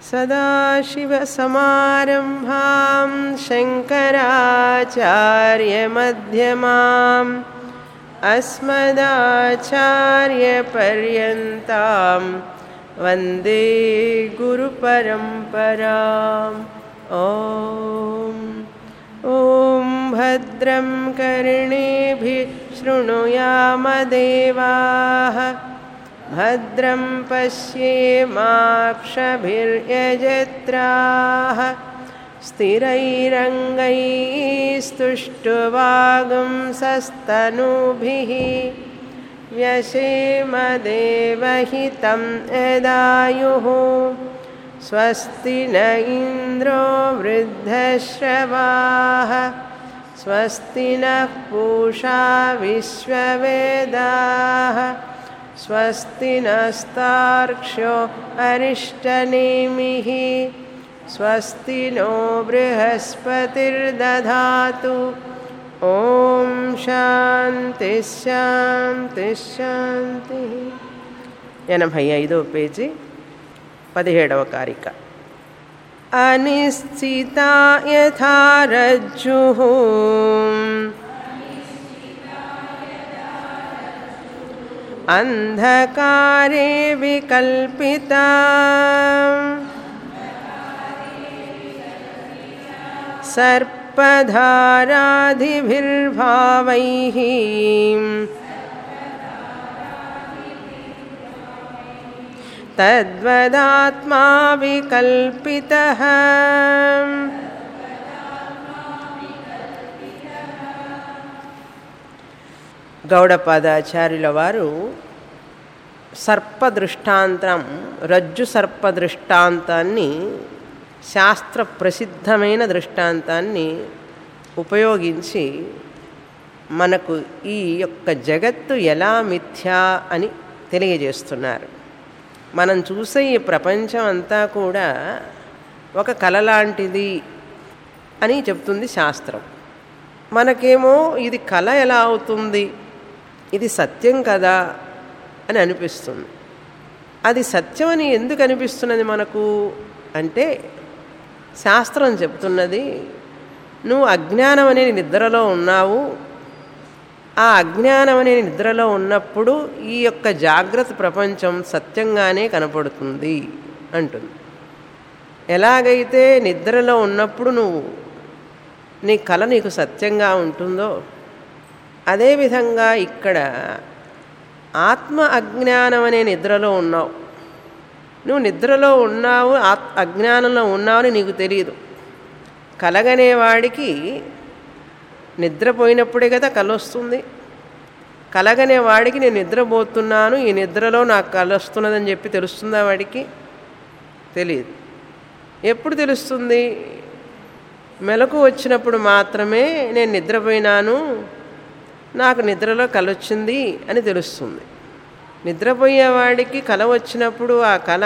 सदाशिवसमारम्भां शङ्कराचार्यमध्यमाम् अस्मदाचार्यपर्यन्तां वन्दे गुरुपरम्पराम् ॐ ॐ भद्रं कर्णेभिः शृणुयामदेवाः भद्रं पश्येमाक्षभिर्यजत्राः स्थिरैरङ्गैस्तुष्टुवागुंसस्तनूभिः व्यशेमदेवहितं यदायुः स्वस्ति न इन्द्रो वृद्धश्रवाः स्वस्ति नः पूषा विश्ववेदाः स्वस्ति नस्तार्क्ष्यो अरिष्टनेमिः स्वस्ति नो बृहस्पतिर्दधातु ॐ शान्तिः శాంతిः శాంతిः ఎనభై ఐదో పేజీ పదిహేడవ కారిక అనిశ్చిత యథా రజ్జుః అంధకారే వికల్పిత సర్పధారాదిభిర్భావైః తద్వదాత్మా వికల్పితః గౌడపాదాచార్యుల వారు సర్పదృష్టాంతం రజ్జు సర్ప దృష్టాంతాన్ని శాస్త్ర ప్రసిద్ధమైన దృష్టాంతాన్ని ఉపయోగించి మనకు ఈ యొక్క జగత్తు ఎలా మిథ్యా అని తెలియజేస్తున్నారు మనం చూసే ఈ ప్రపంచం అంతా కూడా ఒక కళ లాంటిది అని చెప్తుంది శాస్త్రం మనకేమో ఇది కళ ఎలా అవుతుంది ఇది సత్యం కదా అని అనిపిస్తుంది అది సత్యం అని ఎందుకు అనిపిస్తున్నది మనకు అంటే శాస్త్రం చెప్తున్నది నువ్వు అజ్ఞానం అనే నిద్రలో ఉన్నావు ఆ అజ్ఞానం అనే నిద్రలో ఉన్నప్పుడు ఈ యొక్క జాగ్రత్త ప్రపంచం సత్యంగానే కనపడుతుంది అంటుంది ఎలాగైతే నిద్రలో ఉన్నప్పుడు నువ్వు నీ కళ నీకు సత్యంగా ఉంటుందో అదేవిధంగా ఇక్కడ ఆత్మ అజ్ఞానం అనే నిద్రలో ఉన్నావు నువ్వు నిద్రలో ఉన్నావు ఆత్ అజ్ఞానంలో ఉన్నావని నీకు తెలియదు కలగనేవాడికి నిద్రపోయినప్పుడే కదా కల వస్తుంది కలగనే వాడికి నేను నిద్రపోతున్నాను ఈ నిద్రలో నాకు కల వస్తున్నదని చెప్పి తెలుస్తుందా వాడికి తెలియదు ఎప్పుడు తెలుస్తుంది మెలకు వచ్చినప్పుడు మాత్రమే నేను నిద్రపోయినాను నాకు నిద్రలో కల వచ్చింది అని తెలుస్తుంది నిద్రపోయేవాడికి కల వచ్చినప్పుడు ఆ కళ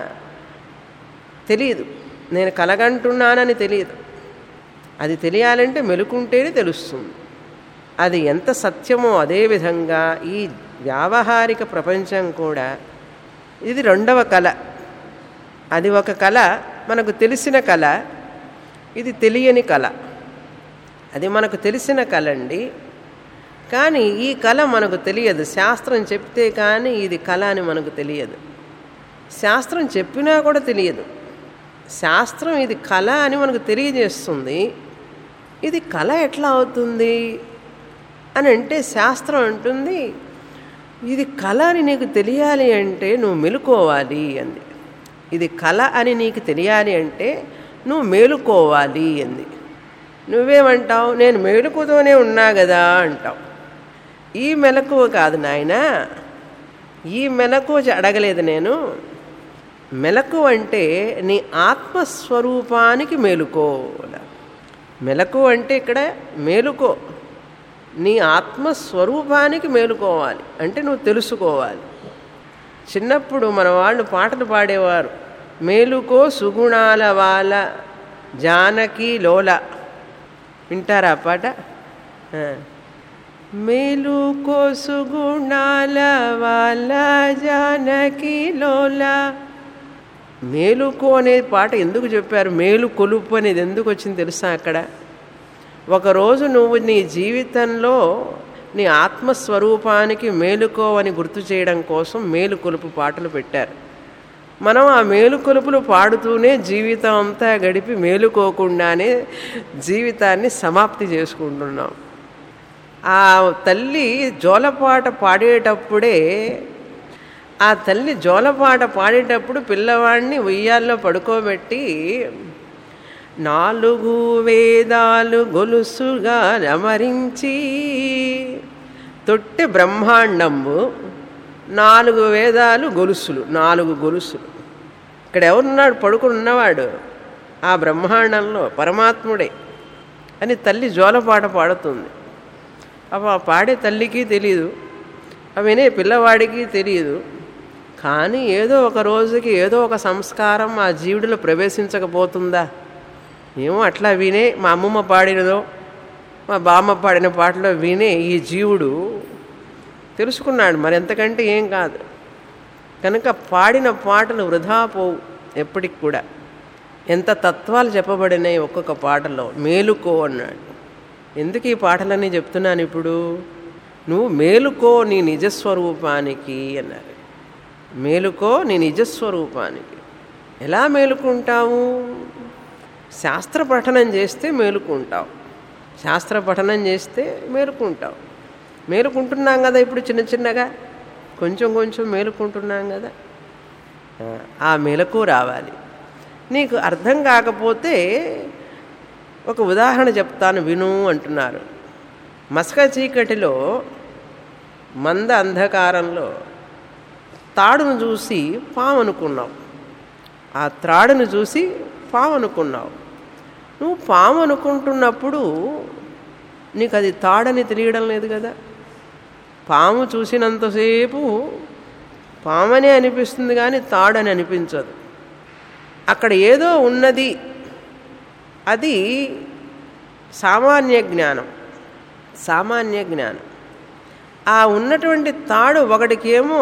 తెలియదు నేను కలగంటున్నానని తెలియదు అది తెలియాలంటే మెలుకుంటేనే తెలుస్తుంది అది ఎంత సత్యమో అదేవిధంగా ఈ వ్యావహారిక ప్రపంచం కూడా ఇది రెండవ కళ అది ఒక కళ మనకు తెలిసిన కళ ఇది తెలియని కళ అది మనకు తెలిసిన కళ అండి కానీ ఈ కళ మనకు తెలియదు శాస్త్రం చెప్తే కానీ ఇది కళ అని మనకు తెలియదు శాస్త్రం చెప్పినా కూడా తెలియదు శాస్త్రం ఇది కళ అని మనకు తెలియజేస్తుంది ఇది కళ ఎట్లా అవుతుంది అని అంటే శాస్త్రం అంటుంది ఇది కళ అని నీకు తెలియాలి అంటే నువ్వు మెలుకోవాలి అంది ఇది కళ అని నీకు తెలియాలి అంటే నువ్వు మేలుకోవాలి అంది నువ్వేమంటావు నేను మేలుకుతోనే ఉన్నా కదా అంటావు ఈ మెలకువ కాదు నాయన ఈ మెలకువ అడగలేదు నేను మెలకు అంటే నీ ఆత్మస్వరూపానికి మేలుకో మెలకు అంటే ఇక్కడ మేలుకో నీ ఆత్మస్వరూపానికి మేలుకోవాలి అంటే నువ్వు తెలుసుకోవాలి చిన్నప్పుడు మన వాళ్ళు పాటలు పాడేవారు మేలుకో సుగుణాల వాల జానకి లోల వింటారా ఆ పాట ఆ. మేలుకో సుగుణాల వాల జానకి లోల మేలుకో అనే పాట ఎందుకు చెప్పారు మేలు కొలుపు అనేది ఎందుకు వచ్చింది తెలుసా అక్కడ ఒకరోజు నువ్వు నీ జీవితంలో నీ ఆత్మస్వరూపానికి మేలుకో అని గుర్తు చేయడం కోసం మేలు కొలుపు పాటలు పెట్టారు మనం ఆ మేలు కొలుపులు పాడుతూనే జీవితం అంతా గడిపి మేలుకోకుండానే జీవితాన్ని సమాప్తి చేసుకుంటున్నాం ఆ తల్లి జోలపాట పాడేటప్పుడే ఆ తల్లి జోలపాట పాడేటప్పుడు పిల్లవాడిని ఉయ్యాల్లో పడుకోబెట్టి నాలుగు వేదాలు గొలుసుగా అమరించి తొట్టె బ్రహ్మాండంబు నాలుగు వేదాలు గొలుసులు నాలుగు గొలుసులు ఇక్కడ ఎవరున్నాడు పడుకుని ఉన్నవాడు ఆ బ్రహ్మాండంలో పరమాత్ముడే అని తల్లి జోలపాట పాడుతుంది అప్పుడు ఆ పాడే తల్లికి తెలియదు వినే పిల్లవాడికి తెలియదు కానీ ఏదో ఒక రోజుకి ఏదో ఒక సంస్కారం ఆ జీవుడిలో ప్రవేశించకపోతుందా ఏమో అట్లా వినే మా అమ్మమ్మ పాడినదో మా బామ్మ పాడిన పాటలో వినే ఈ జీవుడు తెలుసుకున్నాడు మరి ఎంతకంటే ఏం కాదు కనుక పాడిన పాటలు వృధా పోవు ఎప్పటికి కూడా ఎంత తత్వాలు చెప్పబడినాయి ఒక్కొక్క పాటలో మేలుకో అన్నాడు ఎందుకు ఈ పాటలన్నీ చెప్తున్నాను ఇప్పుడు నువ్వు మేలుకో నీ నిజస్వరూపానికి అన్నారు మేలుకో నీ నిజస్వరూపానికి ఎలా మేలుకుంటావు శాస్త్ర పఠనం చేస్తే మేలుకుంటావు శాస్త్ర పఠనం చేస్తే మేలుకుంటావు మేలుకుంటున్నాం కదా ఇప్పుడు చిన్న చిన్నగా కొంచెం కొంచెం మేలుకుంటున్నాం కదా ఆ మెలకు రావాలి నీకు అర్థం కాకపోతే ఒక ఉదాహరణ చెప్తాను విను అంటున్నారు మసక చీకటిలో మంద అంధకారంలో తాడును చూసి పాము అనుకున్నావు ఆ త్రాడును చూసి పాము అనుకున్నావు నువ్వు పాము అనుకుంటున్నప్పుడు నీకు అది తాడని తెలియడం లేదు కదా పాము చూసినంతసేపు పామనే అనిపిస్తుంది కానీ తాడని అనిపించదు అక్కడ ఏదో ఉన్నది అది సామాన్య జ్ఞానం సామాన్య జ్ఞానం ఆ ఉన్నటువంటి తాడు ఒకటికేమో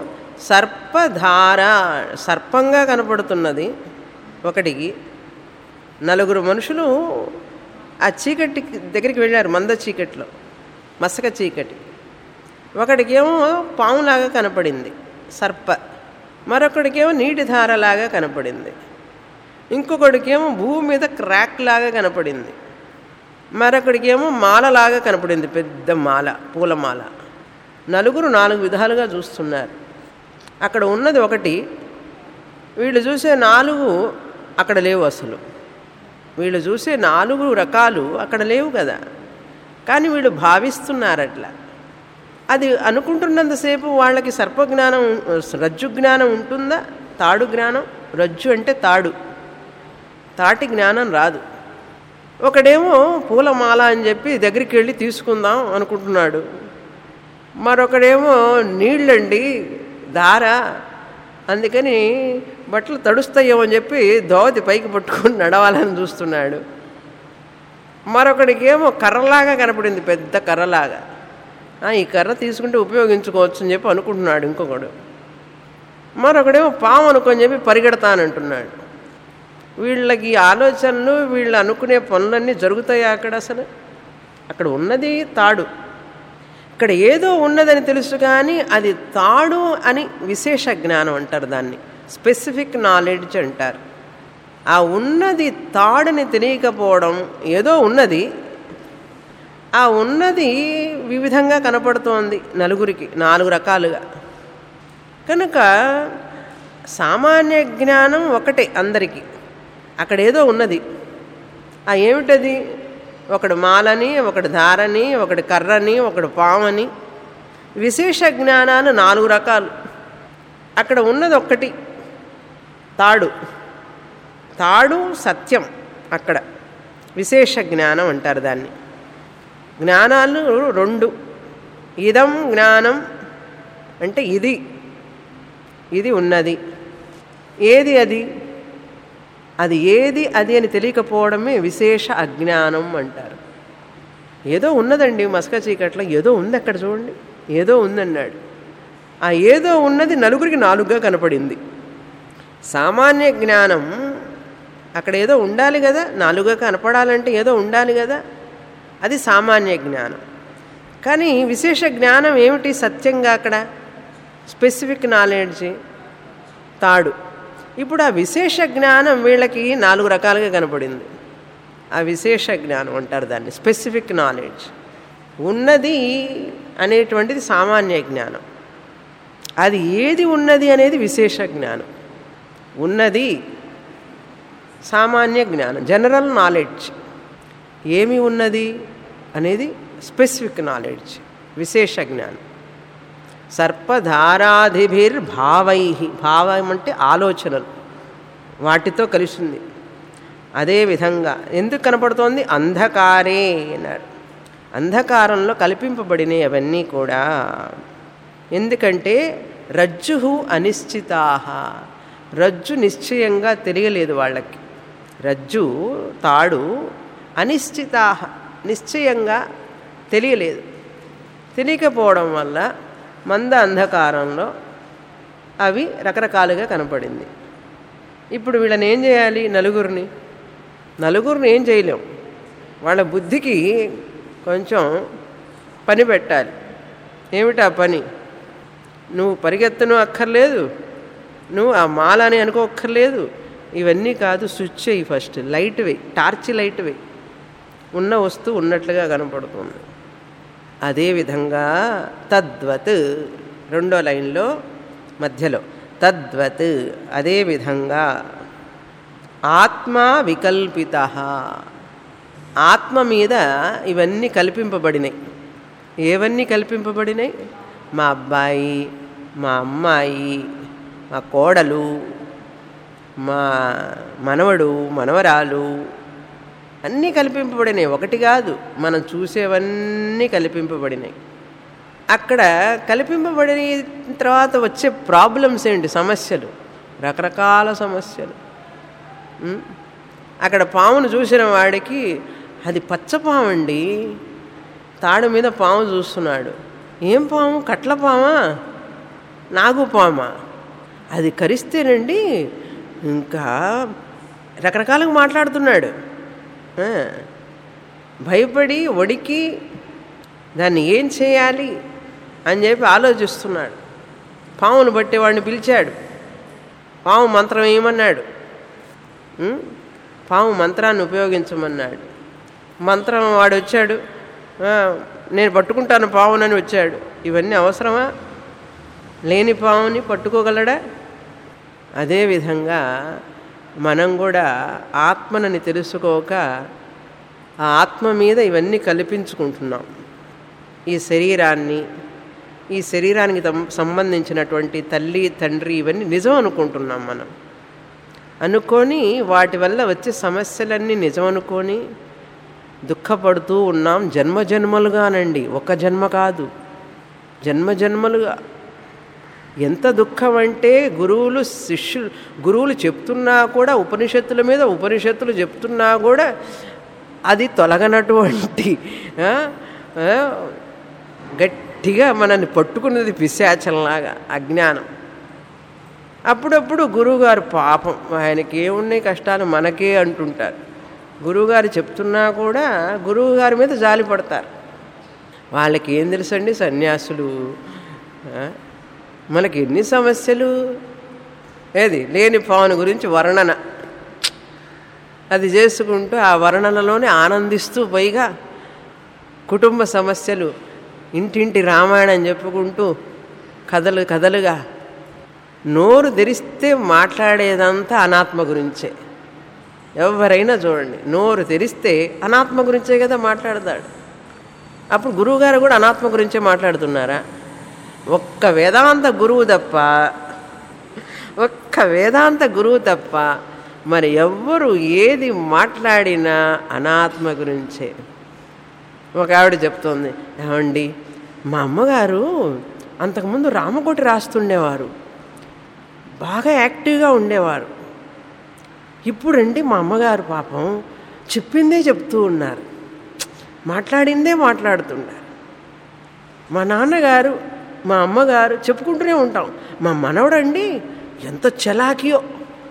సర్పధార సర్పంగా కనపడుతున్నది ఒకటికి నలుగురు మనుషులు ఆ చీకటి దగ్గరికి వెళ్ళారు మంద చీకట్లో మసక చీకటి ఒకడికేమో పాములాగా కనపడింది సర్ప మరొకడికేమో నీటి ధారలాగా కనపడింది ఇంకొకడికేమో భూమి మీద క్రాక్ లాగా కనపడింది మరొకడికేమో మాలలాగా కనపడింది పెద్ద మాల పూలమాల నలుగురు నాలుగు విధాలుగా చూస్తున్నారు అక్కడ ఉన్నది ఒకటి వీళ్ళు చూసే నాలుగు అక్కడ లేవు అసలు వీళ్ళు చూసే నాలుగు రకాలు అక్కడ లేవు కదా కానీ వీళ్ళు భావిస్తున్నారు అట్లా అది అనుకుంటున్నంతసేపు వాళ్ళకి సర్పజ్ఞానం రజ్జు జ్ఞానం ఉంటుందా తాడు జ్ఞానం రజ్జు అంటే తాడు తాటి జ్ఞానం రాదు ఒకడేమో పూలమాల అని చెప్పి దగ్గరికి వెళ్ళి తీసుకుందాం అనుకుంటున్నాడు మరొకడేమో నీళ్ళండి దార అందుకని బట్టలు తడుస్తాయేమో అని చెప్పి దోవతి పైకి పట్టుకొని నడవాలని చూస్తున్నాడు మరొకడికేమో కర్రలాగా కనపడింది పెద్ద కర్రలాగా ఈ కర్ర తీసుకుంటే ఉపయోగించుకోవచ్చు అని చెప్పి అనుకుంటున్నాడు ఇంకొకడు మరొకడేమో పాము అనుకొని చెప్పి పరిగెడతానంటున్నాడు వీళ్ళకి ఆలోచనలు వీళ్ళు అనుకునే పనులన్నీ జరుగుతాయా అక్కడ అసలు అక్కడ ఉన్నది తాడు ఇక్కడ ఏదో ఉన్నదని తెలుసు కానీ అది తాడు అని విశేష జ్ఞానం అంటారు దాన్ని స్పెసిఫిక్ నాలెడ్జ్ అంటారు ఆ ఉన్నది తాడని తెలియకపోవడం ఏదో ఉన్నది ఆ ఉన్నది వివిధంగా కనపడుతోంది నలుగురికి నాలుగు రకాలుగా కనుక సామాన్య జ్ఞానం ఒకటే అందరికీ అక్కడ ఏదో ఉన్నది ఆ ఏమిటది ఒకడు మాలని ఒకడు ధారని ఒకడు కర్రని ఒకడు పామని విశేష జ్ఞానాలు నాలుగు రకాలు అక్కడ ఉన్నది ఒక్కటి తాడు తాడు సత్యం అక్కడ విశేష జ్ఞానం అంటారు దాన్ని జ్ఞానాలు రెండు ఇదం జ్ఞానం అంటే ఇది ఇది ఉన్నది ఏది అది అది ఏది అది అని తెలియకపోవడమే విశేష అజ్ఞానం అంటారు ఏదో ఉన్నదండి మస్క చీకట్లో ఏదో ఉంది అక్కడ చూడండి ఏదో ఉందన్నాడు ఆ ఏదో ఉన్నది నలుగురికి నాలుగుగా కనపడింది సామాన్య జ్ఞానం అక్కడ ఏదో ఉండాలి కదా నాలుగుగా కనపడాలంటే ఏదో ఉండాలి కదా అది సామాన్య జ్ఞానం కానీ విశేష జ్ఞానం ఏమిటి సత్యంగా అక్కడ స్పెసిఫిక్ నాలెడ్జ్ తాడు ఇప్పుడు ఆ విశేష జ్ఞానం వీళ్ళకి నాలుగు రకాలుగా కనపడింది ఆ విశేష జ్ఞానం అంటారు దాన్ని స్పెసిఫిక్ నాలెడ్జ్ ఉన్నది అనేటువంటిది సామాన్య జ్ఞానం అది ఏది ఉన్నది అనేది విశేష జ్ఞానం ఉన్నది సామాన్య జ్ఞానం జనరల్ నాలెడ్జ్ ఏమి ఉన్నది అనేది స్పెసిఫిక్ నాలెడ్జ్ విశేష జ్ఞానం సర్పధారాధిభిర్భావై భావం అంటే ఆలోచనలు వాటితో కలిసింది అదేవిధంగా ఎందుకు కనపడుతోంది అంధకారే అన్నాడు అంధకారంలో కల్పింపబడినవి అవన్నీ కూడా ఎందుకంటే రజ్జు అనిశ్చితాహ రజ్జు నిశ్చయంగా తెలియలేదు వాళ్ళకి రజ్జు తాడు అనిశ్చితాహ నిశ్చయంగా తెలియలేదు తెలియకపోవడం వల్ల మంద అంధకారంలో అవి రకరకాలుగా కనపడింది ఇప్పుడు వీళ్ళని ఏం చేయాలి నలుగురిని నలుగురిని ఏం చేయలేం వాళ్ళ బుద్ధికి కొంచెం పని పెట్టాలి ఏమిటా పని నువ్వు పరిగెత్తను అక్కర్లేదు నువ్వు ఆ మాల అని అనుకోక్కర్లేదు ఇవన్నీ కాదు స్విచ్ అయ్యి ఫస్ట్ లైట్ వేయి టార్చ్ లైట్ వేయి ఉన్న వస్తువు ఉన్నట్లుగా కనపడుతుంది అదేవిధంగా తద్వత్ రెండో లైన్లో మధ్యలో తద్వత్ అదేవిధంగా ఆత్మ వికల్పిత ఆత్మ మీద ఇవన్నీ కల్పింపబడినాయి ఏవన్నీ కల్పింపబడినాయి మా అబ్బాయి మా అమ్మాయి మా కోడలు మా మనవడు మనవరాలు అన్నీ కల్పింపబడినాయి ఒకటి కాదు మనం చూసేవన్నీ కల్పింపబడినాయి అక్కడ కల్పింపబడిన తర్వాత వచ్చే ప్రాబ్లమ్స్ ఏంటి సమస్యలు రకరకాల సమస్యలు ఉం? అక్కడ పామును చూసిన వాడికి అది పచ్చపాము అండి తాడు మీద పాము చూస్తున్నాడు ఏం పాము కట్ల పామా నాగు పామా అది కరిస్తేనండి ఇంకా రకరకాలుగా మాట్లాడుతున్నాడు ఆ, భయపడి వడికి దాన్ని ఏం చేయాలి అని చెప్పి ఆలోచిస్తున్నాడు పామును బట్టి వాడిని పిలిచాడు పాము మంత్రం ఏమన్నాడు ఉం? పాము మంత్రాన్ని ఉపయోగించమన్నాడు మంత్రం వాడు వచ్చాడు "ఆ, నేను పట్టుకుంటాను పావునని వచ్చాడు ఇవన్నీ అవసరమా లేని పావుని పట్టుకోగలడా అదేవిధంగా మనం కూడా ఆత్మనని తెలుసుకోక ఆ ఆత్మ మీద ఇవన్నీ కల్పించుకుంటున్నాం ఈ శరీరాన్ని ఈ శరీరానికి తం- సంబంధించినటువంటి తల్లి తండ్రి ఇవన్నీ నిజం అనుకుంటున్నాం మనం అనుకొని వాటి వల్ల వచ్చే సమస్యలన్నీ నిజం అనుకొని దుఃఖపడుతూ ఉన్నాం జన్మ జన్మలుగానండి ఒక జన్మ కాదు జన్మ జన్మలుగా ఎంత దుఃఖం అంటే గురువులు శిష్యులు గురువులు చెప్తున్నా కూడా ఉపనిషత్తుల మీద ఉపనిషత్తులు చెప్తున్నా కూడా అది తొలగనటువంటి ఆ, ఆ, గట్టిగా మనల్ని పట్టుకున్నది పిశాచంలాగా అజ్ఞానం అప్పుడప్పుడు గురువుగారు పాపం ఆయనకి ఏమున్నాయి కష్టాలు మనకే అంటుంటారు గురువుగారు చెప్తున్నా కూడా గురువుగారి మీద జాలి పడతారు వాళ్ళకి ఏం తెలుసండి సన్యాసులు ఆ? మనకి ఎన్ని సమస్యలు ఏది లేని పావుని గురించి వర్ణన అది చేసుకుంటూ ఆ వర్ణనలోనే ఆనందిస్తూ పైగా కుటుంబ సమస్యలు ఇంటింటి రామాయణం చెప్పుకుంటూ కథలు కథలుగా నోరు తెరిస్తే మాట్లాడేదంతా అనాత్మ గురించే ఎవరైనా చూడండి నోరు తెరిస్తే అనాత్మ గురించే కదా మాట్లాడతాడు అప్పుడు గురువుగారు కూడా అనాత్మ గురించే మాట్లాడుతున్నారా ఒక్క వేదాంత గురువు తప్ప ఒక్క వేదాంత గురువు తప్ప మరి ఎవ్వరు ఏది మాట్లాడినా అనాత్మ గురించే ఒక ఆవిడ చెప్తోంది ఏమండి మా అమ్మగారు అంతకుముందు రామకోటి రాస్తుండేవారు బాగా యాక్టివ్గా ఉండేవారు ఇప్పుడండి మా అమ్మగారు పాపం చెప్పిందే చెప్తూ ఉన్నారు మాట్లాడిందే మాట్లాడుతున్నారు మా నాన్నగారు మా అమ్మగారు చెప్పుకుంటూనే ఉంటాం మా మనవడండి ఎంత చలాకియో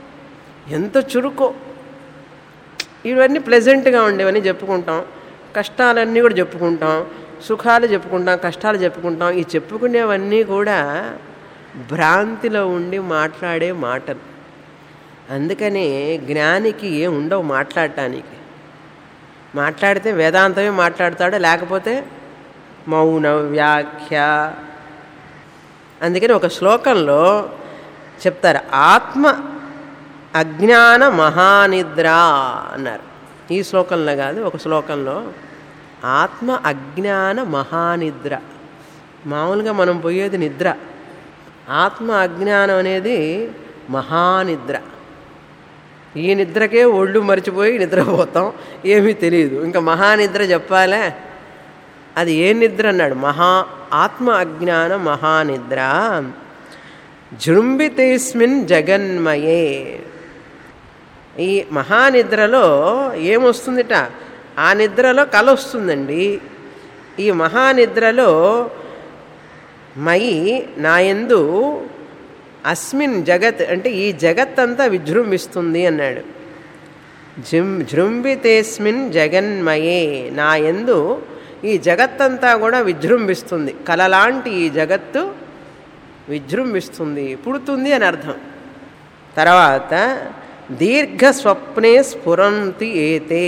ఎంత చురుకో ఇవన్నీ ప్లెజెంట్గా ఉండేవని చెప్పుకుంటాం కష్టాలన్నీ కూడా చెప్పుకుంటాం సుఖాలు చెప్పుకుంటాం కష్టాలు చెప్పుకుంటాం ఈ చెప్పుకునేవన్నీ కూడా భ్రాంతిలో ఉండి మాట్లాడే మాటలు అందుకని జ్ఞానికి ఏం ఉండవు మాట్లాడటానికి మాట్లాడితే వేదాంతమే మాట్లాడతాడు లేకపోతే మౌన వ్యాఖ్య అందుకని ఒక శ్లోకంలో చెప్తారు ఆత్మ అజ్ఞాన మహానిద్ర అన్నారు ఈ శ్లోకంలో కాదు ఒక శ్లోకంలో ఆత్మ అజ్ఞాన మహానిద్ర మామూలుగా మనం పోయేది నిద్ర ఆత్మ అజ్ఞానం అనేది మహానిద్ర ఈ నిద్రకే ఒళ్ళు మర్చిపోయి నిద్రపోతాం ఏమీ తెలియదు ఇంకా మహానిద్ర చెప్పాలే అది ఏ నిద్ర అన్నాడు మహా ఆత్మ అజ్ఞాన మహానిద్ర జృంభితేస్మిన్ జగన్మయే ఈ మహానిద్రలో ఏమొస్తుందిట ఆ నిద్రలో కల వస్తుందండి ఈ మహానిద్రలో మయి నాయందు అస్మిన్ జగత్ అంటే ఈ జగత్ అంతా విజృంభిస్తుంది అన్నాడు జృం జృంభితేస్మిన్ జగన్మయే నా యందు ఈ జగత్తంతా కూడా విజృంభిస్తుంది కలలాంటి ఈ జగత్తు విజృంభిస్తుంది పుడుతుంది అని అర్థం తర్వాత దీర్ఘ స్వప్నే స్ఫురంతి ఏతే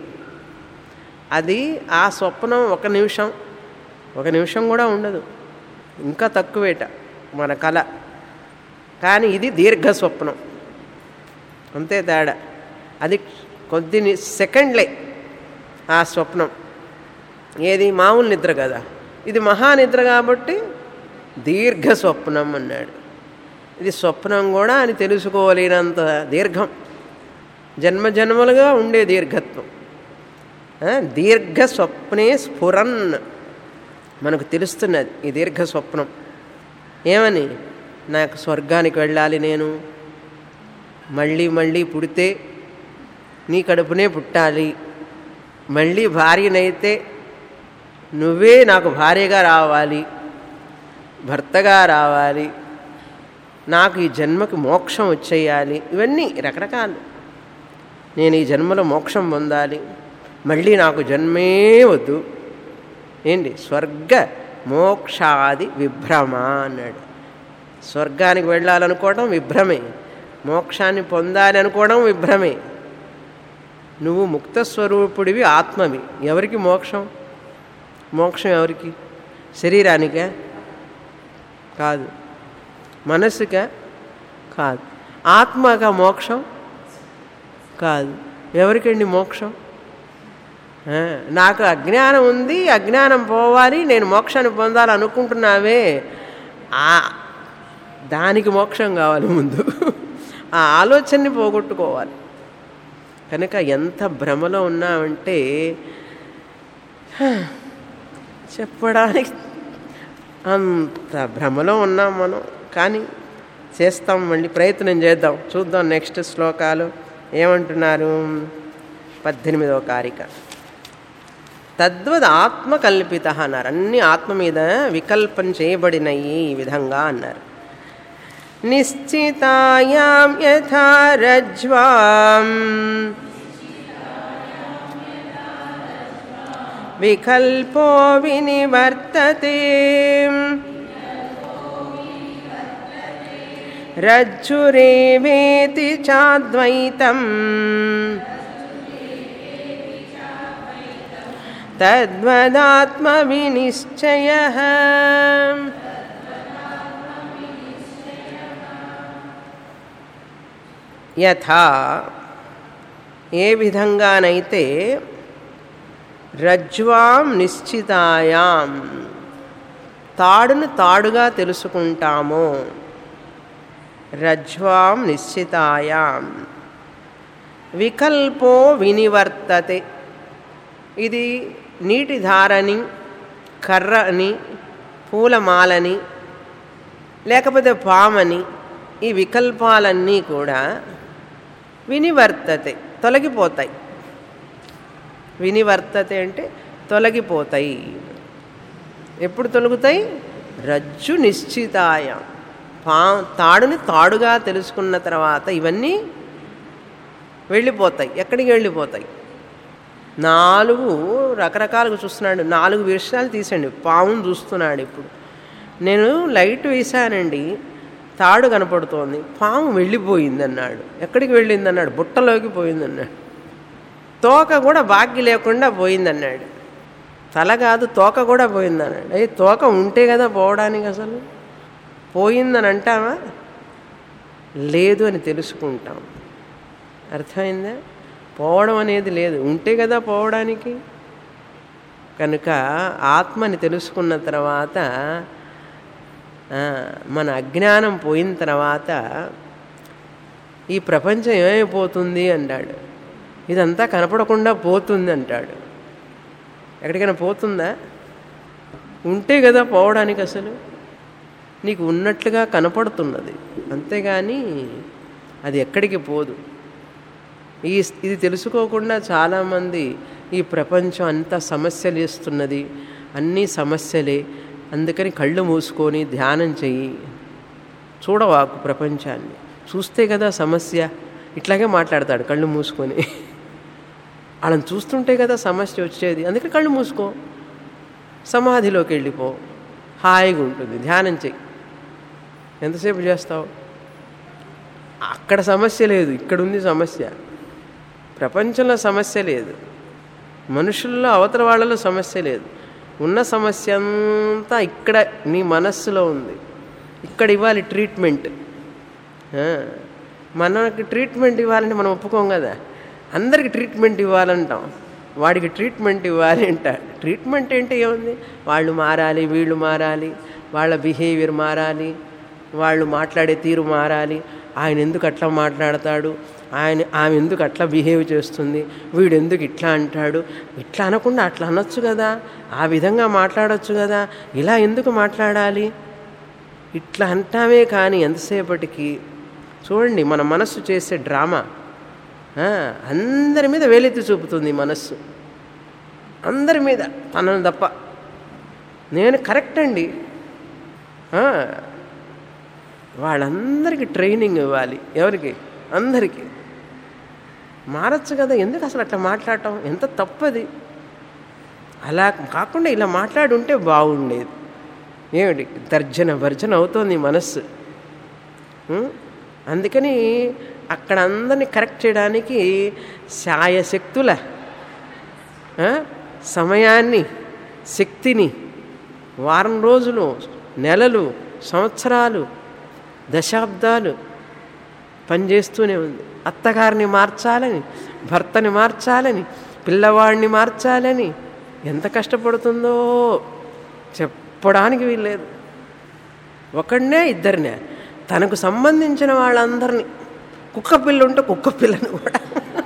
అది ఆ స్వప్నం ఒక నిమిషం ఒక నిమిషం కూడా ఉండదు ఇంకా తక్కువేట మన కళ కానీ ఇది దీర్ఘ స్వప్నం అంతే తేడా అది కొద్ది ని- సెకండ్లే ఆ స్వప్నం ఏది మామూలు నిద్ర కదా ఇది మహానిద్ర కాబట్టి దీర్ఘ స్వప్నం అన్నాడు ఇది స్వప్నం కూడా అని తెలుసుకోలేనంత దీర్ఘం జన్మ జన్మలుగా ఉండే దీర్ఘత్వం ఆ, దీర్ఘ స్వప్నే స్ఫురన్ మనకు తెలుస్తున్నది ఈ దీర్ఘ స్వప్నం ఏమని నాకు స్వర్గానికి వెళ్ళాలి నేను మళ్ళీ మళ్ళీ పుడితే నీ కడుపునే పుట్టాలి మళ్ళీ భార్యనైతే నువ్వే నాకు భార్యగా రావాలి భర్తగా రావాలి నాకు ఈ జన్మకి మోక్షం వచ్చేయాలి ఇవన్నీ రకరకాలు నేను ఈ జన్మలో మోక్షం పొందాలి మళ్ళీ నాకు జన్మే వద్దు ఏంటి స్వర్గ మోక్షాది విభ్రమ అన్నాడు స్వర్గానికి వెళ్ళాలనుకోవడం విభ్రమే మోక్షాన్ని పొందాలి అనుకోవడం విభ్రమే నువ్వు ముక్త స్వరూపుడివి ఆత్మవి ఎవరికి మోక్షం మోక్షం ఎవరికి శరీరానికా కాదు మనస్సుకా కాదు ఆత్మగా మోక్షం కాదు ఎవరికండి మోక్షం ఆ, నాకు అజ్ఞానం ఉంది అజ్ఞానం పోవాలి నేను మోక్షాన్ని పొందాలనుకుంటున్నావే ఆ దానికి మోక్షం కావాలి ముందు ఆ ఆలోచనని పోగొట్టుకోవాలి కనుక ఎంత భ్రమలో ఉన్నామంటే హ, చెప్పడానికి అంత భ్రమలో ఉన్నాం మనం కానీ చేస్తాం మళ్ళీ ప్రయత్నం చేద్దాం చూద్దాం నెక్స్ట్ శ్లోకాలు ఏమంటున్నారు పద్దెనిమిదవ కారిక తద్వద్ ఆత్మకల్పిత అన్నారు అన్ని ఆత్మ మీద వికల్పం చేయబడినవి ఈ విధంగా అన్నారు నిశ్చితాయాం యథా రజ్వాం వికల్పో వినివర్తతే రజ్జురేవేతి చాద్వైతం తద్వదాత్మవినిశ్చయ యథా ఏ విధంగానైతే రజ్వాం నిశ్చితాయాం తాడును తాడుగా తెలుసుకుంటామో రజ్వాం నిశ్చితాయాం వికల్పో వినివర్తతే ఇది నీటి ధారని కర్రని పూలమాలని లేకపోతే పామని ఈ వికల్పాలన్నీ కూడా వినివర్తతే తొలగిపోతాయి వినివర్తతే అంటే తొలగిపోతాయి ఎప్పుడు తొలగుతాయి రజ్జు నిశ్చితాయ పా తాడుని తాడుగా తెలుసుకున్న తర్వాత ఇవన్నీ వెళ్ళిపోతాయి ఎక్కడికి వెళ్ళిపోతాయి నాలుగు రకరకాలుగా చూస్తున్నాడు నాలుగు విషయాలు తీసండి పామును చూస్తున్నాడు ఇప్పుడు నేను లైట్ వేశానండి తాడు కనపడుతోంది పాము వెళ్ళిపోయింది అన్నాడు ఎక్కడికి వెళ్ళింది అన్నాడు బుట్టలోకి పోయింది అన్నాడు తోక కూడా బాగ్గి లేకుండా పోయిందన్నాడు తల కాదు తోక కూడా పోయిందన్నాడు ఏ తోక ఉంటే కదా పోవడానికి అసలు పోయిందని అంటావా లేదు అని తెలుసుకుంటాం అర్థమైందా పోవడం అనేది లేదు ఉంటే కదా పోవడానికి కనుక ఆత్మని తెలుసుకున్న తర్వాత ఆ, మన అజ్ఞానం పోయిన తర్వాత ఈ ప్రపంచం ఏమైపోతుంది అంటాడు ఇదంతా కనపడకుండా పోతుంది అంటాడు ఎక్కడికైనా పోతుందా ఉంటే కదా పోవడానికి అసలు నీకు ఉన్నట్లుగా కనపడుతున్నది అంతేగాని అది ఎక్కడికి పోదు ఈ ఇది తెలుసుకోకుండా చాలామంది ఈ ప్రపంచం అంతా సమస్యలు ఇస్తున్నది అన్నీ సమస్యలే అందుకని కళ్ళు మూసుకొని ధ్యానం చెయ్యి చూడవాకు ప్రపంచాన్ని చూస్తే కదా సమస్య ఇట్లాగే మాట్లాడతాడు కళ్ళు మూసుకొని వాళ్ళని చూస్తుంటే కదా సమస్య వచ్చేది అందుకే కళ్ళు మూసుకో సమాధిలోకి వెళ్ళిపో హాయిగా ఉంటుంది ధ్యానం చెయ్యి ఎంతసేపు చేస్తావు అక్కడ సమస్య లేదు ఇక్కడ ఉంది సమస్య ప్రపంచంలో సమస్య లేదు మనుషుల్లో అవతల వాళ్ళలో సమస్య లేదు ఉన్న సమస్య అంతా ఇక్కడ నీ మనస్సులో ఉంది ఇక్కడ ఇవ్వాలి ట్రీట్మెంట్ ఆ, మనకి ట్రీట్మెంట్ ఇవ్వాలంటే మనం ఒప్పుకోం కదా అందరికి ట్రీట్మెంట్ ఇవ్వాలంటాం వాడికి ట్రీట్మెంట్ ఇవ్వాలి అంట ట్రీట్మెంట్ ఏంటి ఏముంది వాళ్ళు మారాలి వీళ్ళు మారాలి వాళ్ళ బిహేవియర్ మారాలి వాళ్ళు మాట్లాడే తీరు మారాలి ఆయన ఎందుకు అట్లా మాట్లాడతాడు ఆయన ఆమె ఎందుకు అట్లా బిహేవ్ చేస్తుంది వీడు ఎందుకు ఇట్లా అంటాడు ఇట్లా అనకుండా అట్లా అనొచ్చు కదా ఆ విధంగా మాట్లాడొచ్చు కదా ఇలా ఎందుకు మాట్లాడాలి ఇట్లా అంటామే కానీ ఎంతసేపటికి చూడండి మన మనస్సు చేసే డ్రామా ఆ, అందరి మీద వేలెత్తి చూపుతుంది ఈ మనస్సు అందరి మీద తనను తప్ప నేను కరెక్ట్ అండి ఆ, వాళ్ళందరికీ ట్రైనింగ్ ఇవ్వాలి ఎవరికి అందరికీ మారచ్చు కదా ఎందుకు అసలు అట్లా మాట్లాడటం ఎంత తప్పది అలా కాకుండా ఇలా మాట్లాడుంటే బాగుండేది ఏమిటి తర్జన భర్జన అవుతోంది ఈ మనస్సు ఉం? అందుకని అక్కడ అందరినీ కరెక్ట్ చేయడానికి శాయశక్తుల ఆ, సమయాన్ని శక్తిని వారం రోజులు నెలలు సంవత్సరాలు దశాబ్దాలు పనిచేస్తూనే ఉంది అత్తగారిని మార్చాలని భర్తని మార్చాలని పిల్లవాడిని మార్చాలని ఎంత కష్టపడుతుందో చెప్పడానికి వీల్లేదు ఒకడినే ఇద్దరినే తనకు సంబంధించిన వాళ్ళందరినీ కుక్క పిల్ల ఉంటే కుక్క పిల్లని కూడా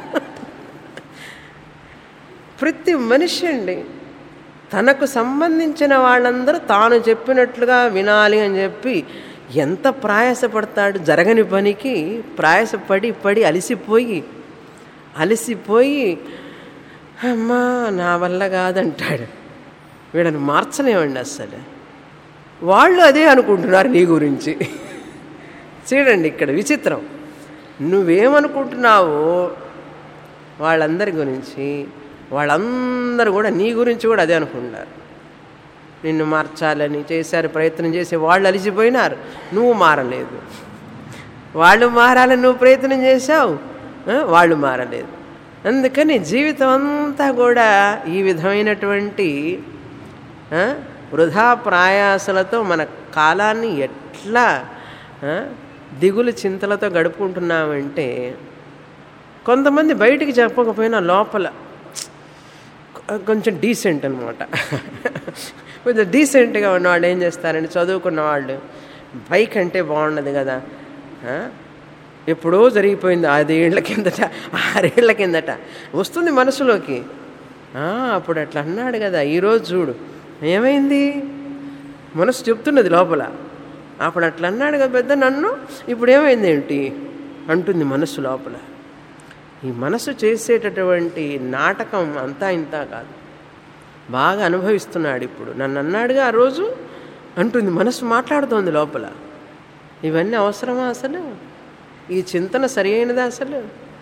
ప్రతి మనిషి అండి తనకు సంబంధించిన వాళ్ళందరూ తాను చెప్పినట్లుగా వినాలి అని చెప్పి ఎంత ప్రయాసపడతాడు జరగని పనికి ప్రయాసపడి పడి అలసిపోయి అలసిపోయి అమ్మా నా వల్ల కాదంటాడు వీళ్ళని మార్చలేమండి అస్సలు వాళ్ళు అదే అనుకుంటున్నారు నీ గురించి చూడండి ఇక్కడ విచిత్రం నువ్వేమనుకుంటున్నావో వాళ్ళందరి గురించి వాళ్ళందరూ కూడా నీ గురించి కూడా అదే అనుకుంటున్నారు నిన్ను మార్చాలని చేశారు ప్రయత్నం చేసి వాళ్ళు అలిసిపోయినారు నువ్వు మారలేదు వాళ్ళు మారాలని నువ్వు ప్రయత్నం చేశావు ఆ, వాళ్ళు మారలేదు అందుకని జీవితం అంతా కూడా ఈ విధమైనటువంటి ఆ, వృధా ప్రయాసలతో మన కాలాన్ని ఎట్లా ఆ, దిగులు చింతలతో గడుపుకుంటున్నామంటే కొంతమంది బయటికి చెప్పకపోయినా లోపల కొంచెం డీసెంట్ అనమాట కొంచెం డీసెంట్గా ఉన్నవాళ్ళు ఏం చేస్తారండి చదువుకున్న వాళ్ళు బైక్ అంటే బాగుండదు కదా ఆ? ఎప్పుడో జరిగిపోయింది ఐదేళ్ల కిందట ఆరేళ్ల కిందట వస్తుంది మనసులోకి ఆ, అప్పుడు అట్లా అన్నాడు కదా ఈరోజు చూడు ఏమైంది మనసు చెప్తున్నది లోపల అప్పుడు అట్లా అన్నాడు కదా పెద్ద నన్ను ఇప్పుడు ఏమైంది ఏంటి అంటుంది మనస్సు లోపల ఈ మనసు చేసేటటువంటి నాటకం అంతా ఇంత కాదు బాగా అనుభవిస్తున్నాడు ఇప్పుడు నన్ను అన్నాడుగా ఆ రోజు అంటుంది మనసు మాట్లాడుతోంది లోపల ఇవన్నీ అవసరమా అసలు ఈ చింతన సరి అయినదా అసలు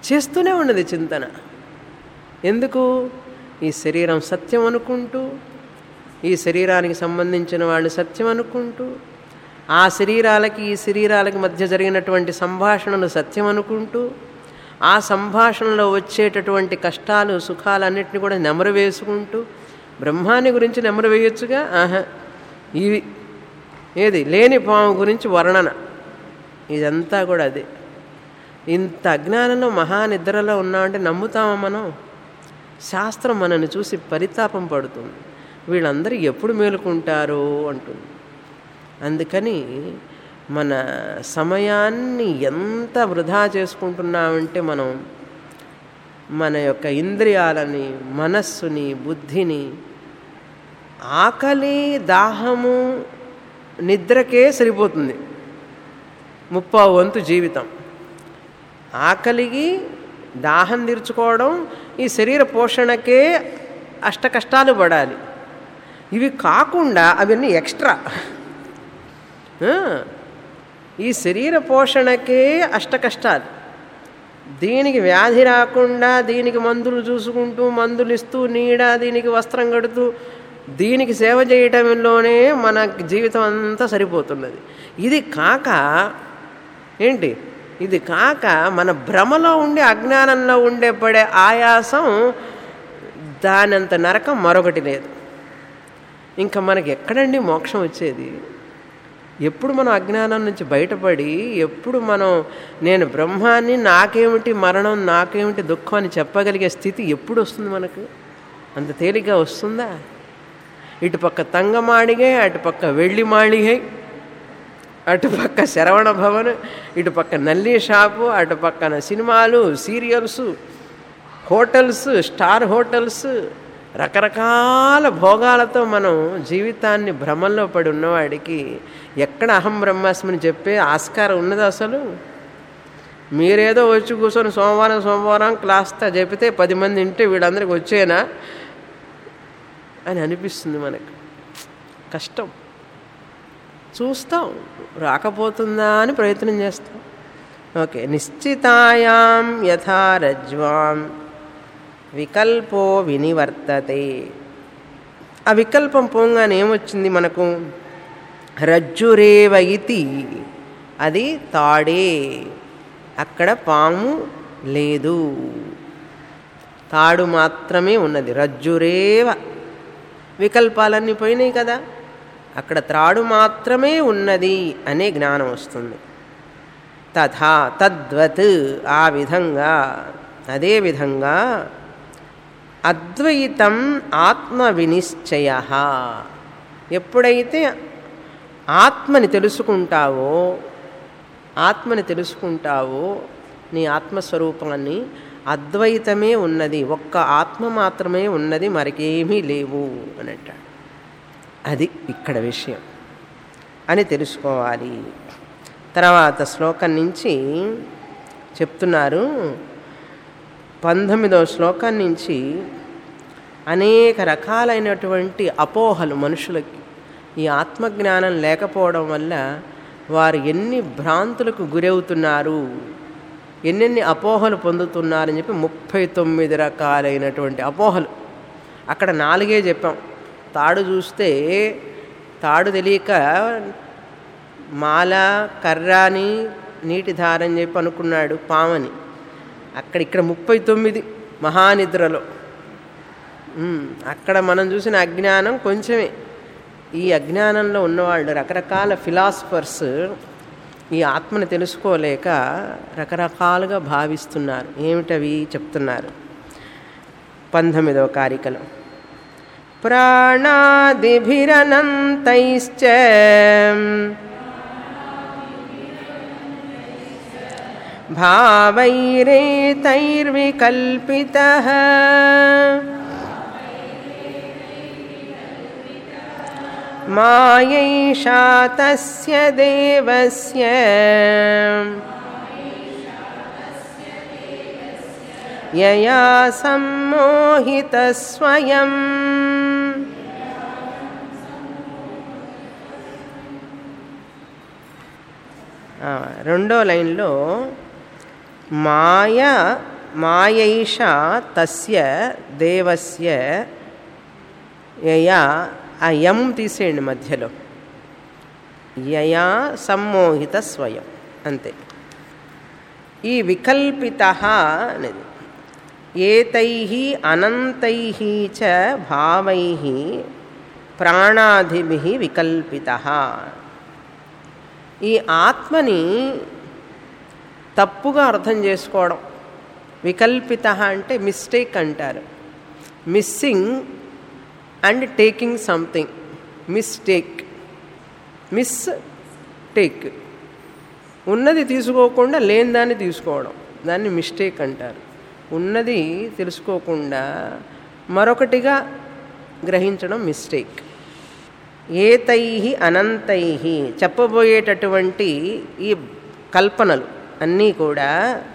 చేస్తూనే ఉన్నది చింతన ఎందుకు ఈ శరీరం సత్యం అనుకుంటూ ఈ శరీరానికి సంబంధించిన వాళ్ళు సత్యం అనుకుంటూ ఆ శరీరాలకి ఈ శరీరాలకి మధ్య జరిగినటువంటి సంభాషణలు సత్యం అనుకుంటూ ఆ సంభాషణలో వచ్చేటటువంటి కష్టాలు సుఖాలన్నింటినీ కూడా నెమరు వేసుకుంటూ బ్రహ్మాన్ని గురించి నెమరు వేయొచ్చుగా ఆహా ఇవి ఏది లేని పాము గురించి వర్ణన ఇదంతా కూడా అదే ఇంత అజ్ఞానంలో మహానిద్రలో ఉన్నామంటే నమ్ముతామా మనం శాస్త్రం మనల్ని చూసి పరితాపం పడుతుంది వీళ్ళందరూ ఎప్పుడు మేలుకుంటారు అంటుంది అందుకని మన సమయాన్ని ఎంత వృధా చేసుకుంటున్నామంటే మనం మన యొక్క ఇంద్రియాలని మనస్సుని బుద్ధిని ఆకలి దాహము నిద్రకే సరిపోతుంది ముప్పావు వంతు జీవితం ఆకలికి దాహం తీర్చుకోవడం ఈ శరీర పోషణకే అష్ట కష్టాలు పడాలి ఇవి కాకుండా అవన్నీ ఎక్స్ట్రా ఆ, ఈ శరీర పోషణకే అష్ట కష్టాలు దీనికి వ్యాధి రాకుండా దీనికి మందులు చూసుకుంటూ మందులు ఇస్తూ నీడ దీనికి వస్త్రం కడుతూ దీనికి సేవ చేయటంలోనే మన జీవితం అంతా సరిపోతున్నది ఇది కాక ఏంటి ఇది కాక మన భ్రమలో ఉండే అజ్ఞానంలో ఉండే పడే ఆయాసం దానంత నరకం మరొకటి లేదు ఇంకా మనకి ఎక్కడండి మోక్షం వచ్చేది ఎప్పుడు మనం అజ్ఞానం నుంచి బయటపడి ఎప్పుడు మనం నేను బ్రహ్మాన్ని నాకేమిటి మరణం నాకేమిటి దుఃఖం అని చెప్పగలిగే స్థితి ఎప్పుడు వస్తుంది మనకు అంత తేలిగ్గా వస్తుందా ఇటుపక్క తంగమాడిగై అటుపక్క వెళ్ళి మాళిగై అటుపక్క శరవణ భవన్ ఇటుపక్క నల్లి షాపు అటుపక్కన సినిమాలు సీరియల్స్ హోటల్స్ స్టార్ హోటల్స్ రకరకాల భోగాలతో మనం జీవితాన్ని భ్రమంలో పడి ఉన్నవాడికి ఎక్కడ అహం బ్రహ్మాస్మని చెప్పే ఆస్కారం ఉన్నది అసలు మీరేదో వచ్చి కూర్చొని సోమవారం సోమవారం క్లాస్తా చెబితే పది మంది ఇంటే వీళ్ళందరికీ వచ్చేనా అని అనిపిస్తుంది మనకు కష్టం చూస్తాం రాకపోతుందా అని ప్రయత్నం చేస్తాం ఓకే నిశ్చితాయాం యథా రజ్వాం వికల్పో వినివర్తతే ఆ వికల్పం పోగానే ఏమొచ్చింది మనకు రజ్జురేవ ఇతి అది తాడే అక్కడ పాము లేదు తాడు మాత్రమే ఉన్నది రజ్జురేవ వికల్పాలన్నీ పోయినాయి కదా అక్కడ త్రాడు మాత్రమే ఉన్నది అనే జ్ఞానం వస్తుంది తథా తద్వత్ ఆ విధంగా అదే విధంగా అద్వైతం ఆత్మ వినిశ్చయ ఎప్పుడైతే ఆత్మని తెలుసుకుంటావో ఆత్మని తెలుసుకుంటావో నీ ఆత్మస్వరూపాన్ని అద్వైతమే ఉన్నది ఒక్క ఆత్మ మాత్రమే ఉన్నది మరికేమీ లేవు అని అంటాడు అది ఇక్కడ విషయం అని తెలుసుకోవాలి తర్వాత శ్లోకం నుంచి చెప్తున్నారు పంతొమ్మిదవ శ్లోకం నుంచి అనేక రకాలైనటువంటి అపోహలు మనుషులకి ఈ ఆత్మజ్ఞానం లేకపోవడం వల్ల వారు ఎన్ని భ్రాంతులకు గురవుతున్నారు ఎన్నెన్ని అపోహలు పొందుతున్నారని చెప్పి ముప్పై తొమ్మిది రకాలైనటువంటి అపోహలు అక్కడ నాలుగే చెప్పాం తాడు చూస్తే తాడు తెలియక మాల కర్రాని నీటి ధారని చెప్పి అనుకున్నాడు పామని అక్కడ ఇక్కడ ముప్పై తొమ్మిది మహానిద్రలో ఉమ్, అక్కడ మనం చూసిన అజ్ఞానం కొంచెమే ఈ అజ్ఞానంలో ఉన్నవాళ్ళు రకరకాల ఫిలాసఫర్స్ ఈ ఆత్మని తెలుసుకోలేక రకరకాలుగా భావిస్తున్నారు ఏమిటవి చెప్తున్నారు పంతొమ్మిదవ కారికలో ప్రాణాదిభిరనంతైశ్చ భావైరేతైర్వికల్పితः మాయైషా తస్య దేవస్య యయా సమ్మోహిత స్వయం ఆ, రెండో లైన్లో మాయ మాయైషా తస్య దేవస్య యయా ఆ యం తీసేయండి మధ్యలో యయా సమ్మోహిత స్వయం అంతే ఈ వికల్పిత అనేది ఏతై అనంతై చ భావై ప్రాణాదిభి వికల్పిత ఈ ఆత్మని తప్పుగా అర్థం చేసుకోవడం వికల్పిత అంటే మిస్టేక్ అంటారు missing and taking something mistake miss take ఉన్నది తీసుకోకుండా లేని దాన్ని తీసుకోవడం దాన్ని మిస్టేక్ అంటారు ఉన్నది తెలుసుకోకుండా మరొకటిగా గ్రహించడం మిస్టేక్ ఏతై అనంతై చెప్పబోయేటటువంటి ఈ కల్పనలు అన్నీ కూడా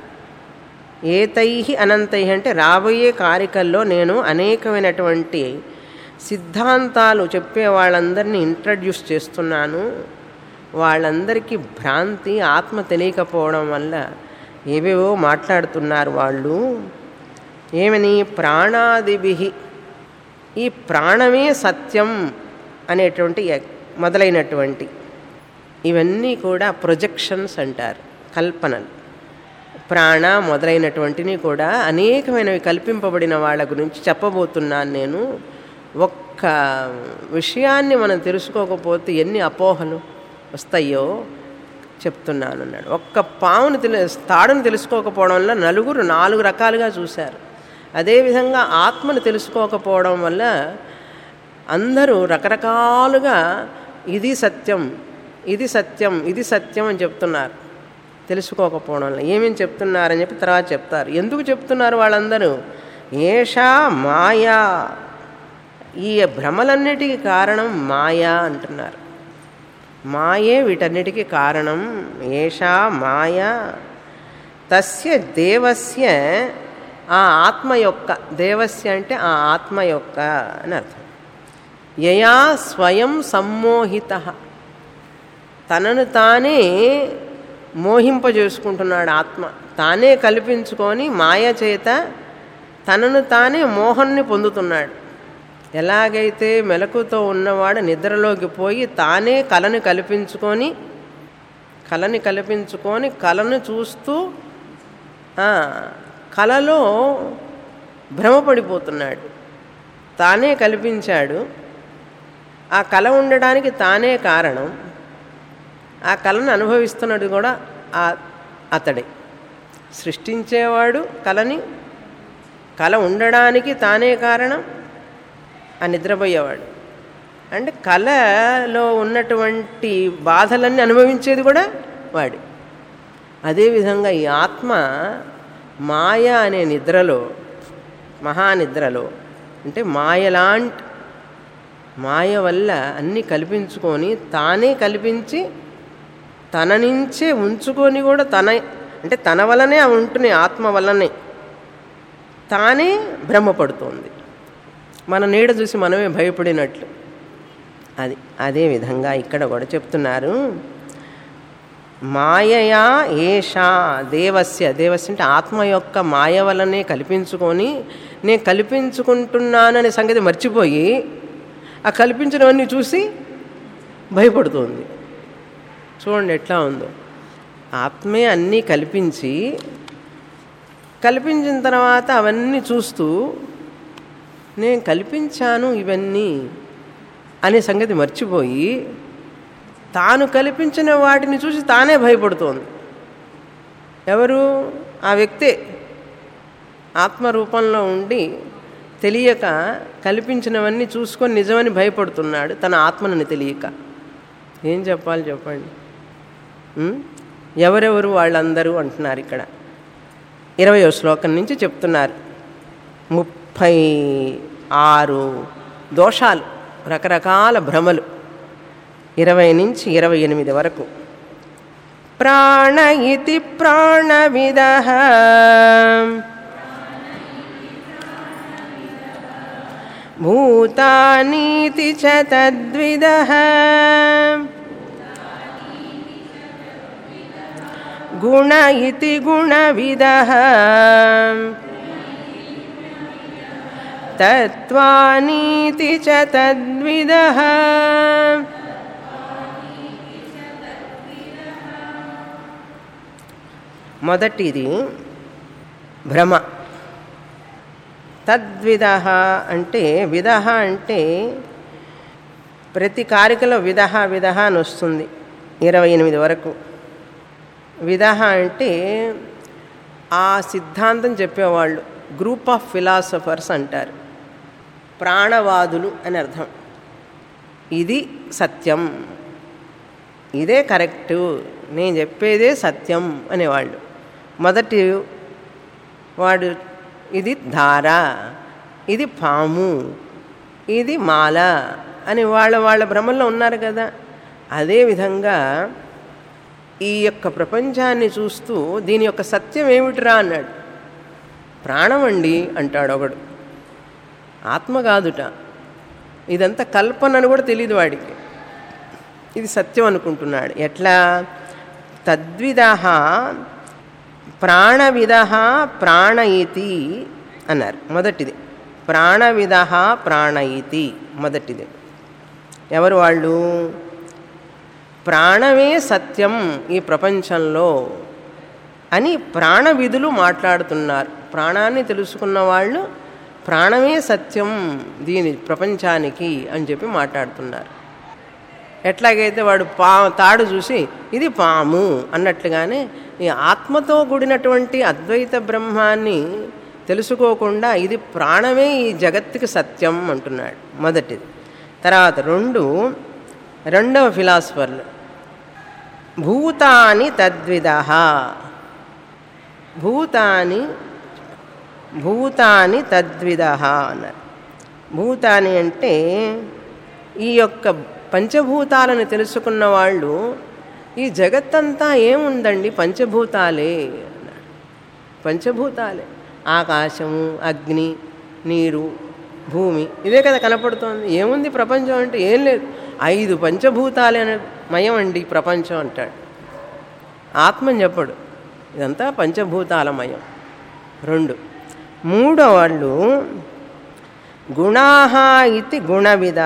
ఏతై అనంతై అంటే రాబోయే కారికల్లో నేను అనేకమైనటువంటి సిద్ధాంతాలు చెప్పే వాళ్ళందరినీ ఇంట్రడ్యూస్ చేస్తున్నాను వాళ్ళందరికీ భ్రాంతి ఆత్మ తెలియకపోవడం వల్ల ఏవేవో మాట్లాడుతున్నారు వాళ్ళు ఏమని ప్రాణాదిభి ఈ ప్రాణమే సత్యం అనేటువంటి మొదలైనటువంటి ఇవన్నీ కూడా ప్రొజెక్షన్స్ అంటారు కల్పనలు ప్రాణ మొదలైనటువంటిని కూడా అనేకమైనవి కల్పింపబడిన వాళ్ళ గురించి చెప్పబోతున్నాను నేను ఒక్క విషయాన్ని మనం తెలుసుకోకపోతే ఎన్ని అపోహలు వస్తాయో చెప్తున్నాను అన్నాడు ఒక్క పావును తెలి తాడును తెలుసుకోకపోవడం వల్ల నలుగురు నాలుగు రకాలుగా చూశారు అదేవిధంగా ఆత్మను తెలుసుకోకపోవడం వల్ల అందరూ రకరకాలుగా ఇది సత్యం ఇది సత్యం ఇది సత్యం అని చెప్తున్నారు తెలుసుకోకపోవడం వల్ల ఏమేమి చెప్తున్నారని చెప్పి తర్వాత చెప్తారు ఎందుకు చెప్తున్నారు వాళ్ళందరూ ఏషా మాయా ఈ భ్రమలన్నిటికీ కారణం మాయా అంటున్నారు మాయే వీటన్నిటికీ కారణం ఏషా మాయా తస్య దేవస్య ఆ ఆత్మ యొక్క దేవస్య అంటే ఆ ఆత్మ యొక్క అని అర్థం యయా స్వయం సమ్మోహిత తనను తానే మోహింపజేసుకుంటున్నాడు ఆత్మ తానే కల్పించుకొని మాయ చేత తనను తానే మోహన్ని పొందుతున్నాడు ఎలాగైతే మెలకుతో ఉన్నవాడు నిద్రలోకి పోయి తానే కళని కల్పించుకొని కళని కల్పించుకొని కళను చూస్తూ కళలో భ్రమపడిపోతున్నాడు తానే కల్పించాడు ఆ కళ ఉండడానికి తానే కారణం ఆ కళను అనుభవిస్తున్నది కూడా ఆ అతడే సృష్టించేవాడు కళని కళ ఉండడానికి తానే కారణం ఆ నిద్రపోయేవాడు అంటే కళలో ఉన్నటువంటి బాధలన్నీ అనుభవించేది కూడా వాడి అదేవిధంగా ఈ ఆత్మ మాయ అనే నిద్రలో మహానిద్రలో అంటే మాయలాంటి మాయ వల్ల అన్నీ కల్పించుకొని తానే కల్పించి తన నుంచే ఉంచుకొని కూడా తన అంటే తన వల్లనే అవి ఉంటున్నాయి ఆత్మ వల్లనే తానే భ్రమపడుతోంది మన నీడ చూసి మనమే భయపడినట్లు అది అదే విధంగా ఇక్కడ కూడా చెప్తున్నారు మాయయా ఏషా దేవస్య దేవస్య అంటే ఆత్మ యొక్క మాయ వలనే కల్పించుకొని నేను కల్పించుకుంటున్నాననే సంగతి మర్చిపోయి ఆ కల్పించినవన్నీ చూసి భయపడుతుంది చూడండి ఎట్లా ఉందో ఆత్మే అన్నీ కల్పించి కల్పించిన తర్వాత అవన్నీ చూస్తూ నేను కల్పించాను ఇవన్నీ అనే సంగతి మర్చిపోయి తాను కల్పించిన వాటిని చూసి తానే భయపడుతోంది ఎవరు ఆ వ్యక్తే ఆత్మరూపంలో ఉండి తెలియక కల్పించినవన్నీ చూసుకొని నిజమని భయపడుతున్నాడు తన ఆత్మనని తెలియక ఏం చెప్పాలి చెప్పండి ఉం? ఎవరెవరు వాళ్ళందరూ అంటున్నారు ఇక్కడ ఇరవయో శ్లోకం నుంచి చెప్తున్నారు ముప్పై ఆరు దోషాలు రకరకాల భ్రమలు ఇరవై నుంచి ఇరవై ఎనిమిది వరకు ప్రాణ ఇతి ప్రాణవిద భూతానీతి చ తద్విద గుణ ఇతి గుణవిద తత్వానీతి చ తద్విద మొదటిది భ్రమ తద్విద అంటే విధ అంటే ప్రతి కారికలో విధ విధ అని వస్తుంది ఇరవై ఎనిమిది వరకు విధ అంటే ఆ సిద్ధాంతం చెప్పేవాళ్ళు గ్రూప్ ఆఫ్ ఫిలాసఫర్స్ అంటారు ప్రాణవాదులు అని అర్థం ఇది సత్యం ఇదే కరెక్టు నేను చెప్పేదే సత్యం అనేవాళ్ళు మొదటి వాడు ఇది ధార ఇది పాము ఇది మాల అని వాళ్ళ వాళ్ళ భ్రమంలో ఉన్నారు కదా అదేవిధంగా ఈ యొక్క ప్రపంచాన్ని చూస్తూ దీని యొక్క సత్యం ఏమిటిరా అన్నాడు ప్రాణం అండి అంటాడు ఒకడు ఆత్మ కాదుట ఇదంతా కల్పన అని కూడా తెలియదు వాడికి ఇది సత్యం అనుకుంటున్నాడు ఎట్లా తద్విధ ప్రాణవిధ ప్రాణయితి అన్నారు మొదటిది ప్రాణవిధ ప్రాణయితి మొదటిది ఎవరు వాళ్ళు ప్రాణమే సత్యం ఈ ప్రపంచంలో అని ప్రాణవిధులు మాట్లాడుతున్నారు ప్రాణాన్ని తెలుసుకున్న వాళ్ళు ప్రాణమే సత్యం దీని ప్రపంచానికి అని చెప్పి మాట్లాడుతున్నారు ఎట్లాగైతే వాడు పా తాడు చూసి ఇది పాము అన్నట్లుగానే ఈ ఆత్మతో కూడినటువంటి అద్వైత బ్రహ్మాన్ని తెలుసుకోకుండా ఇది ప్రాణమే ఈ జగత్తుకి సత్యం అంటున్నాడు మొదటిది తర్వాత రెండు రెండవ ఫిలాసఫర్లు భూతాని తద్విధ భూతాని భూతాని తద్విధ అన్నారు భూతాని అంటే ఈ యొక్క పంచభూతాలను తెలుసుకున్న వాళ్ళు ఈ జగత్తంతా ఏముందండి పంచభూతాలే అన్నాడు పంచభూతాలే ఆకాశము అగ్ని నీరు భూమి ఇదే కదా కనపడుతోంది ఏముంది ప్రపంచం అంటే ఏం లేదు ఐదు పంచభూతాలే మయం అండి ప్రపంచం అంటాడు ఆత్మని చెప్పడు ఇదంతా పంచభూతాలమయం రెండు మూడో వాళ్ళు గుణాహ ఇది గుణవిధ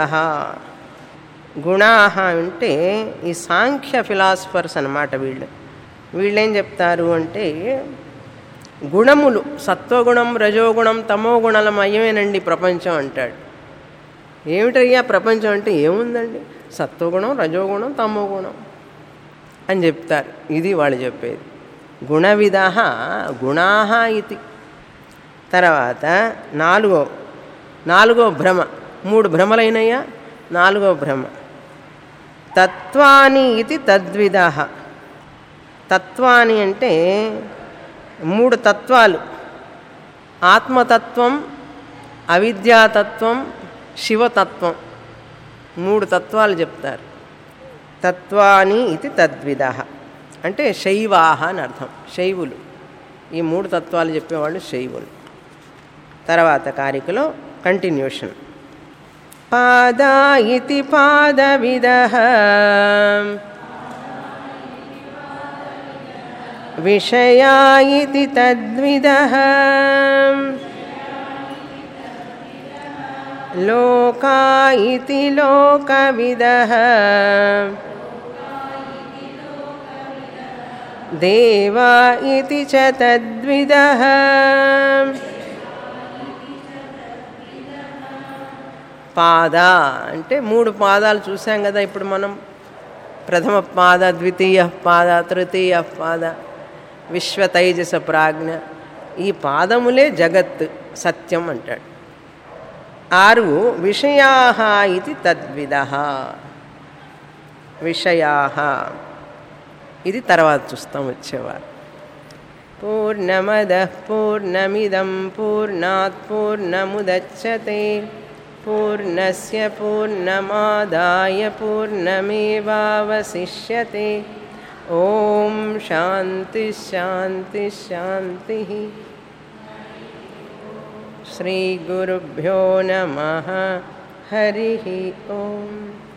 గుణాహ అంటే ఈ సాంఖ్య ఫిలాసఫర్స్ అనమాట వీళ్ళు వీళ్ళేం చెప్తారు అంటే గుణములు సత్వగుణం రజోగుణం తమో గుణలమయమేనండి ప్రపంచం అంటాడు ఏమిటయ్యా ప్రపంచం అంటే ఏముందండి సత్వగుణం రజోగుణం తమో గుణం అని చెప్తారు ఇది వాళ్ళు చెప్పేది గుణవిధ గుణాహ ఇది తర్వాత నాలుగో నాలుగో భ్రమ మూడు భ్రమలైనయ్యా నాలుగో భ్రమ తత్వాని ఇది తద్విధ తత్వాని అంటే మూడు తత్వాలు ఆత్మతత్వం అవిద్యాతత్వం శివతత్వం మూడు తత్వాలు చెప్తారు తత్వాని ఇది తద్విధ అంటే శైవాహ అని అర్థం శైవులు ఈ మూడు తత్వాలు చెప్పేవాళ్ళు శైవులు తర్వాత కారికలో కంటిన్యూషన్ పాద ఇది పాదవిద విషయా ఇది తద్విద లోకా ఇది లోకవిద దేవా ఇది చ తద్విద పాద అంటే మూడు పాదాలు చూసాం కదా ఇప్పుడు మనం ప్రథమ పాద ద్వితీయ పాద తృతీయ పాద విశ్వ తైజస ప్రాజ్ఞ ఈ పాదములే జగత్ సత్యం అంటాడు ఆరు విషయా ఇది తద్విధ విషయా ఇది తర్వాత చూస్తాం వచ్చేవారు పూర్ణమద పూర్ణమిదం పూర్ణాత్ పూర్ణముదచ్చతే పూర్ణస్య పూర్ణమాదాయ పూర్ణమేవావశిష్యతే ఓం శాంతి శాంతి శాంతి శ్రీగురుభ్యో నమ హరి ఓం